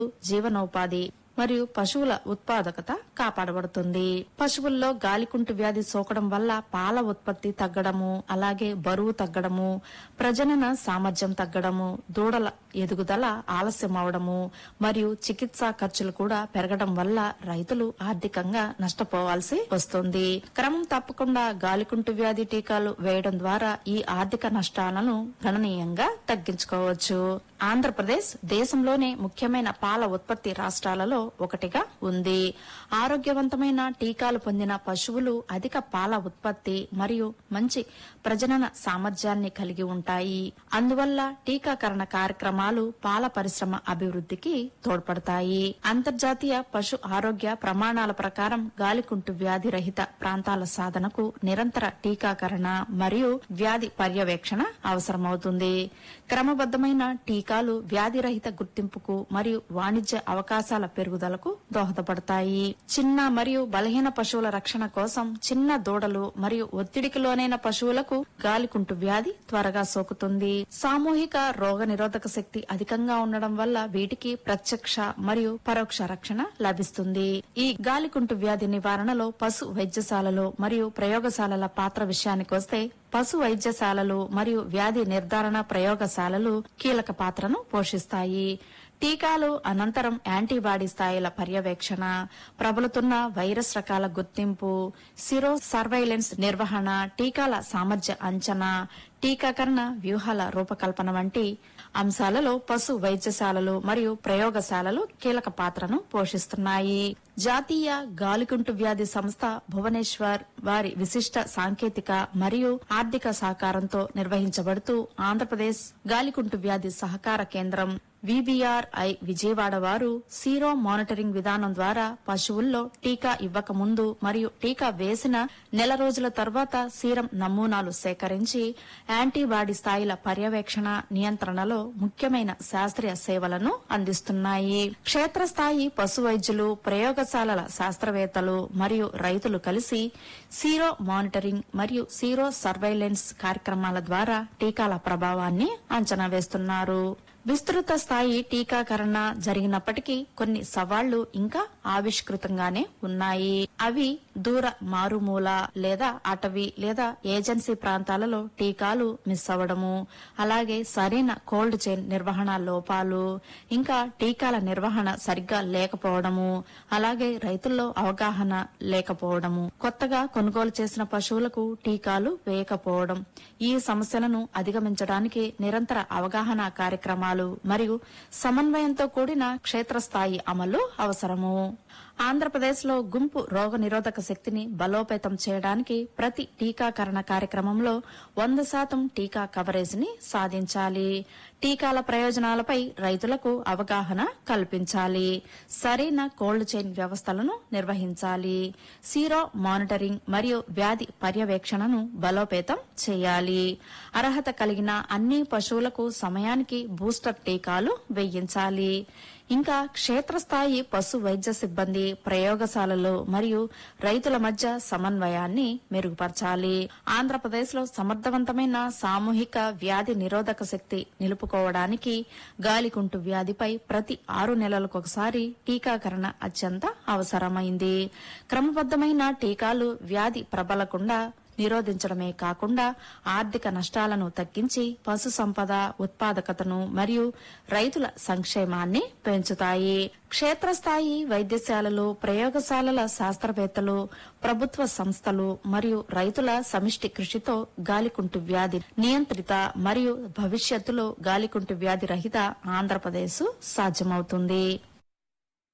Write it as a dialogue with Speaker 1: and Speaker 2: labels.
Speaker 1: జీవనోపాధి మరియు పశువుల ఉత్పాదకత కాపాడబడుతుంది పశువుల్లో గాలికుంటు వ్యాధి సోకడం వల్ల పాల ఉత్పత్తి తగ్గడము అలాగే బరువు తగ్గడము ప్రజనన సామర్థ్యం తగ్గడము దూడల ఎదుగుదల ఆలస్యం అవడము మరియు చికిత్సా ఖర్చులు కూడా పెరగడం వల్ల రైతులు ఆర్థికంగా నష్టపోవాల్సి వస్తుంది క్రమం తప్పకుండా గాలికుంటు వ్యాధి టీకాలు వేయడం ద్వారా ఈ ఆర్థిక నష్టాలను గణనీయంగా తగ్గించుకోవచ్చు ఆంధ్రప్రదేశ్ దేశంలోనే ముఖ్యమైన పాల ఉత్పత్తి రాష్ట్రాలలో ఒకటిగా ఉంది ఆరోగ్యవంతమైన టీకాలు పొందిన పశువులు అధిక పాల ఉత్పత్తి మరియు మంచి ప్రజనన సామర్థ్యాన్ని కలిగి ఉంటాయి అందువల్ల టీకాకరణ కార్యక్రమాలు పాల పరిశ్రమ అభివృద్ధికి తోడ్పడతాయి అంతర్జాతీయ పశు ఆరోగ్య ప్రమాణాల ప్రకారం గాలికుంటు వ్యాధి రహిత ప్రాంతాల సాధనకు నిరంతర టీకాకరణ మరియు వ్యాధి పర్యవేక్షణ అవసరమవుతుంది క్రమబద్దమైన టీకాలు వ్యాధి రహిత గుర్తింపుకు మరియు వాణిజ్య అవకాశాల పెరుగుదలకు దోహదపడతాయి చిన్న మరియు బలహీన పశువుల రక్షణ కోసం చిన్న దూడలు మరియు ఒత్తిడికి లోనైన పశువులకు గాలికుంటు వ్యాధి త్వరగా సోకుతుంది సామూహిక రోగ నిరోధక శక్తి అధికంగా ఉండడం వల్ల వీటికి ప్రత్యక్ష మరియు పరోక్ష రక్షణ లభిస్తుంది ఈ గాలికుంటు వ్యాధి నివారణలో పశు వైద్యశాలలు మరియు ప్రయోగశాలల పాత్ర విషయానికి వస్తే పశు వైద్యశాలలు మరియు వ్యాధి నిర్ధారణ ప్రయోగశాలలు కీలక పాత్రను పోషిస్తాయి టీకాలు అనంతరం యాంటీబాడీ స్థాయిల పర్యవేక్షణ ప్రబలుతున్న వైరస్ రకాల గుర్తింపు సిరో సర్వైలెన్స్ నిర్వహణ టీకాల సామర్థ్య అంచనా టీకాకరణ వ్యూహాల రూపకల్పన వంటి అంశాలలో పశు వైద్యశాలలు మరియు ప్రయోగశాలలు కీలక పాత్రను పోషిస్తున్నాయి జాతీయ గాలికుంటు వ్యాధి సంస్థ భువనేశ్వర్ వారి విశిష్ట సాంకేతిక మరియు ఆర్థిక సహకారంతో నిర్వహించబడుతూ ఆంధ్రప్రదేశ్ గాలికుంటు వ్యాధి సహకార కేంద్రం విబిఆర్ఐ విజయవాడ వారు సీరో మానిటరింగ్ విధానం ద్వారా పశువుల్లో టీకా ఇవ్వక ముందు మరియు టీకా వేసిన నెల రోజుల తర్వాత సీరం నమూనాలు సేకరించి యాంటీబాడీ స్థాయిల పర్యవేక్షణ నియంత్రణలో ముఖ్యమైన శాస్త్రీయ సేవలను అందిస్తున్నాయి క్షేత్రస్థాయి పశు వైద్యులు ప్రయోగశాలల శాస్త్రవేత్తలు మరియు రైతులు కలిసి సీరో మానిటరింగ్ మరియు సీరో సర్వైలెన్స్ కార్యక్రమాల ద్వారా టీకాల ప్రభావాన్ని అంచనా వేస్తున్నారు విస్తృత స్థాయి టీకాకరణ జరిగినప్పటికీ కొన్ని సవాళ్లు ఇంకా ఆవిష్కృతంగానే ఉన్నాయి అవి దూర మారుమూల లేదా అటవీ లేదా ఏజెన్సీ ప్రాంతాలలో టీకాలు మిస్ అవ్వడము అలాగే సరైన కోల్డ్ చైన్ నిర్వహణ లోపాలు ఇంకా టీకాల నిర్వహణ సరిగ్గా లేకపోవడము అలాగే రైతుల్లో అవగాహన లేకపోవడము కొత్తగా కొనుగోలు చేసిన పశువులకు టీకాలు వేయకపోవడం ఈ సమస్యలను అధిగమించడానికి నిరంతర అవగాహన కార్యక్రమాలు మరియు సమన్వయంతో కూడిన క్షేత్రస్థాయి అమలు అవసరము ఆంధ్రప్రదేశ్ లో గుంపు రోగ నిరోధక శక్తిని బలోపేతం చేయడానికి ప్రతి టీకాకరణ కార్యక్రమంలో వంద శాతం టీకా కవరేజ్ ని సాధించాలి టీకాల ప్రయోజనాలపై రైతులకు అవగాహన కల్పించాలి సరైన కోల్డ్ చైన్ వ్యవస్థలను నిర్వహించాలి సీరో మానిటరింగ్ మరియు వ్యాధి పర్యవేక్షణను బలోపేతం చేయాలి అర్హత కలిగిన అన్ని పశువులకు సమయానికి బూస్టర్ టీకాలు వేయించాలి ఇంకా క్షేత్రస్థాయి పశు వైద్య సిబ్బంది ప్రయోగశాలలు మరియు రైతుల మధ్య సమన్వయాన్ని మెరుగుపరచాలి ఆంధ్రప్రదేశ్ లో సమర్థవంతమైన సామూహిక వ్యాధి నిరోధక శక్తి నిలుపుకోవడానికి గాలికుంటు వ్యాధిపై ప్రతి ఆరు నెలలకు ఒకసారి టీకాకరణ అత్యంత అవసరమైంది క్రమబద్దమైన టీకాలు వ్యాధి ప్రబలకుండా నిరోధించడమే కాకుండా ఆర్థిక నష్టాలను తగ్గించి పశు సంపద ఉత్పాదకతను మరియు రైతుల సంక్షేమాన్ని పెంచుతాయి క్షేత్రస్థాయి వైద్యశాలలు ప్రయోగశాలల శాస్త్రవేత్తలు ప్రభుత్వ సంస్థలు మరియు రైతుల సమిష్టి కృషితో గాలికుంటు వ్యాధి నియంత్రిత మరియు భవిష్యత్తులో గాలికుంటు వ్యాధి రహిత ఆంధ్రప్రదేశ్ సాధ్యమవుతుంది